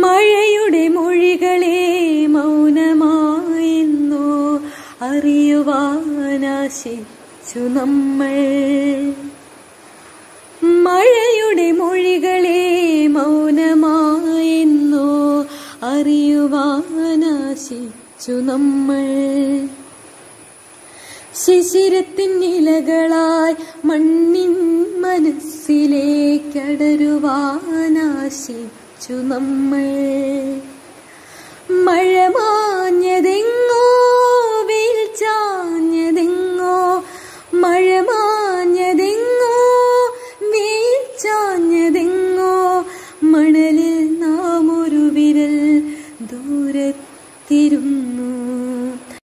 മഴയുടെ മൊഴികളെ മൗനമായെന്നോ അറിയുവാനാശിച്ചു നമ്മൾ മഴയുടെ മൊഴികളെ മൗനമായെന്നോ അറിയുവാനാശിച്ചു നമ്മൾ ശിശിരത്തിൻ ഇലകളായി മണ്ണിൻ മനസ്സിലേക്കടരുവാനാശിച്ചു നമ്മൾ മഴ മാഞ്ഞതെങ്ങ